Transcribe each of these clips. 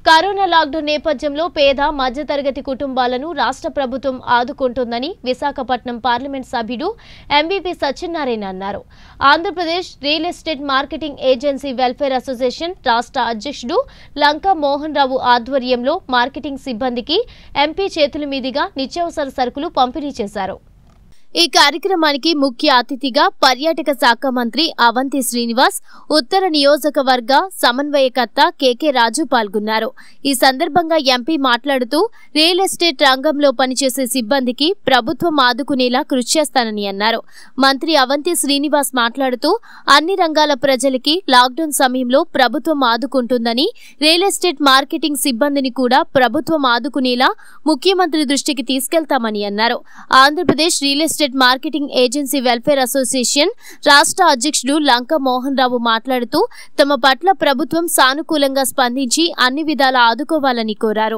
corona lockdown నేపథ్యంలో పేద మధ్యతరగతి కుటుంబాలను రాష్ట్ర ప్రభుత్వం ఆదుకుంటుందని విశాఖపట్నం పార్లమెంట్ సభ్యుడు ఎంవీపీ సత్యనారాయణ అన్నారు Andhra Pradesh real estate marketing agency welfare association రాష్ట్ర అధ్యక్షుడు లంకా మోహన్ రావు ఆధ్వర్యంలో మార్కెటింగ్ సిబ్బందికి ఎంపీ చేతుల మీదుగా నిత్యావసర సరుకులు పంపిణీ చేశారు ఈ కార్యక్రమానికి ముఖ్య అతిథిగా పర్యాటక శాఖ మంత్రి అవంతి శ్రీనివాస్ ఉత్తర నియోజకవర్గ సమన్వయకర్త కెకే రాజు పాల్గొన్నారు ఈ సందర్భంగా ఎంపీ మాట్లాడుతూ రియల్ ఎస్టేట్ రంగంలో పనిచేసే సిబ్బందికి ప్రభుత్వం ఆదుకునేలా కృషి చేస్తానని అన్నారు మంత్రి అవంతి శ్రీనివాస్ మాట్లాడుతూ అన్ని రంగాల ప్రజలకి లాక్డౌన్ సమయంలో ప్రభుత్వం ఆదుకుంటుందని రియల్ ఎస్టేట్ మార్కెటింగ్ సిబ్బందిని కూడా ప్రభుత్వం ఆదుకునేలా ముఖ్యమంత్రి దృష్టికి తీసుకెళ్తామని అన్నారు Andhra Pradesh real estate marketing agency welfare association రాష్ట్ర అధ్యక్షుడు లంక మోహన్ రావు మాట్లాడుతూ తమ పట్ల ప్రభుత్వం సానుకూలంగా స్పందించి అన్ని విధాలా ఆదుకోవాలని కోరారు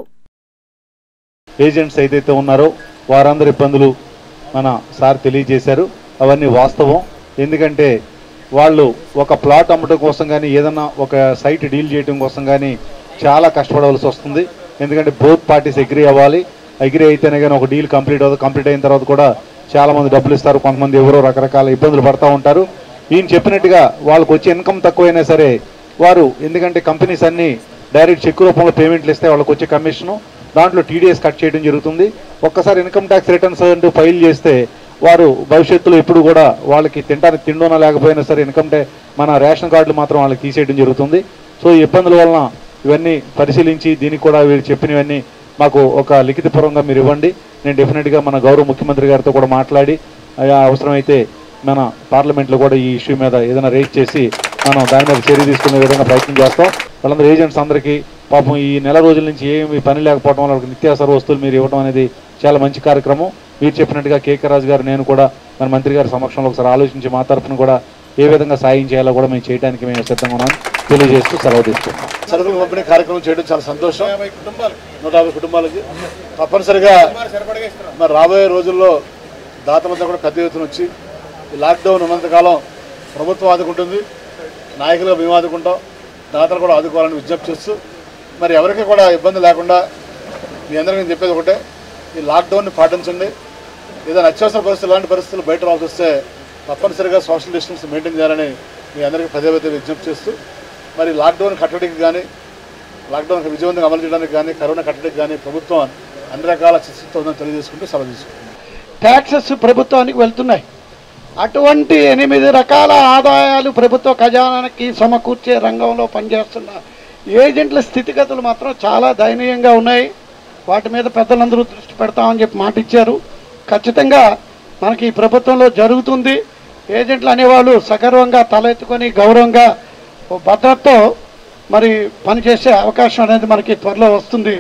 ఏజెంట్స్ ఏదైతే ఉన్నారో వారందరి ఇబ్బందులు మన సార్ తెలియజేశారు అవన్నీ వాస్తవం ఎందుకంటే వాళ్ళు ఒక ప్లాట్ అమ్మటం కోసం కానీ ఏదన్నా ఒక సైట్ డీల్ చేయడం కోసం కానీ చాలా కష్టపడవలసి వస్తుంది ఎందుకంటే బోత్ పార్టీస్ అగ్రి అవ్వాలి అగ్రి అయితేనే కానీ ఒక డీల్ కంప్లీట్ అవుతుంది కంప్లీట్ అయిన తర్వాత కూడా చాలా మంది డబ్బులు ఇస్తారు కొంతమంది ఎవరో రకరకాల ఇబ్బందులు పడతా ఉంటారు ఈయన చెప్పినట్టుగా వాళ్ళకి వచ్చే ఇన్కమ్ తక్కువైనా సరే వారు ఎందుకంటే కంపెనీస్ అన్ని డైరెక్ట్ చెక్ రూపంలో పేమెంట్లు ఇస్తే వాళ్ళకి వచ్చే కమిషను దాంట్లో టీడీఎస్ కట్ చేయడం జరుగుతుంది ఒక్కసారి ఇన్కమ్ ట్యాక్స్ రిటర్న్స్ అంటూ ఫైల్ చేస్తే వారు భవిష్యత్తులో ఎప్పుడు కూడా వాళ్ళకి తినడానికి తిండునా లేకపోయినా సరే ఇన్కమ్ ట్యాక్స్ మన రేషన్ కార్డులు మాత్రం వాళ్ళకి తీసేయడం జరుగుతుంది సో ఈ ఇబ్బందుల వలన ఇవన్నీ పరిశీలించి దీనికి కూడా వీళ్ళు చెప్పినవన్నీ మాకు ఒక లిఖితపూర్వకంగా మీరు ఇవ్వండి నేను డెఫినెట్గా మన గౌరవ ముఖ్యమంత్రి గారితో కూడా మాట్లాడి ఆయా అవసరమైతే మన పార్లమెంట్లో కూడా ఈ ఇష్యూ మీద ఏదైనా రేజ్ చేసి మనం దాని మీద చర్య తీసుకునే విధంగా ప్రయత్నం చేస్తాం వాళ్ళందరూ ఏజెంట్స్ అందరికీ పాపం ఈ నెల రోజుల నుంచి ఏమి పని లేకపోవడం వల్ల వాళ్ళకి నిత్యావసర వస్తువులు మీరు ఇవ్వడం అనేది చాలా మంచి కార్యక్రమం మీరు చెప్పినట్టుగా కేకే రాజు గారు నేను కూడా మన మంత్రి గారి సమక్షంలో ఒకసారి ఆలోచించి మా తరఫున కూడా ఏ విధంగా సాయం చేయాలో కూడా మేము చేయడానికి మేము సిద్ధంగా ఉన్నాం తెలియజేస్తూ సెలవు తీసుకుంటాం సరుకులు పంపిణీ కార్యక్రమం చేయడం చాలా సంతోషం నూట యాభై కుటుంబాలకి తప్పనిసరిగా మరి రాబోయే రోజుల్లో దాతలంతా కూడా పెద్ద ఎత్తున వచ్చి ఈ లాక్డౌన్ ఉన్నంతకాలం ప్రభుత్వం ఆదుకుంటుంది నాయకులుగా మేము ఆదుకుంటాం దాతలు కూడా ఆదుకోవాలని విజ్ఞప్తి చేస్తూ మరి ఎవరికి కూడా ఇబ్బంది లేకుండా మీ అందరికీ నేను చెప్పేది ఒకటే ఈ లాక్డౌన్ని పాటించండి ఏదైనా అత్యవసర పరిస్థితులు ఇలాంటి పరిస్థితులు బయట రావాల్సి వస్తే తప్పనిసరిగా సోషల్ డిస్టెన్స్ మెయింటైన్ చేయాలని మీ అందరికీ పదే పదే విజ్ఞప్తి చేస్తూ మరి లాక్డౌన్ కట్టడికి కానీ లాక్డౌన్ విజయవంతంగా అమలు చేయడానికి కానీ కరోనా కట్టడికి కానీ ప్రభుత్వం అన్ని రకాల చికిత్సతో ఉందని తెలియజేసుకుంటూ సెలవు తీసుకుంటాం ట్యాక్సెస్ ప్రభుత్వానికి వెళ్తున్నాయి అటువంటి ఎనిమిది రకాల ఆదాయాలు ప్రభుత్వ ఖజానానికి సమకూర్చే రంగంలో పనిచేస్తున్న ఏజెంట్ల స్థితిగతులు మాత్రం చాలా దయనీయంగా ఉన్నాయి వాటి మీద పెద్దలందరూ దృష్టి పెడతామని చెప్పి మాట ఇచ్చారు ఖచ్చితంగా మనకి ఈ ప్రభుత్వంలో జరుగుతుంది ఏజెంట్లు అనేవాళ్ళు సగర్వంగా తలెత్తుకొని గౌరవంగా ఓ భద్రతతో మరి పనిచేసే అవకాశం అనేది మనకి త్వరలో వస్తుంది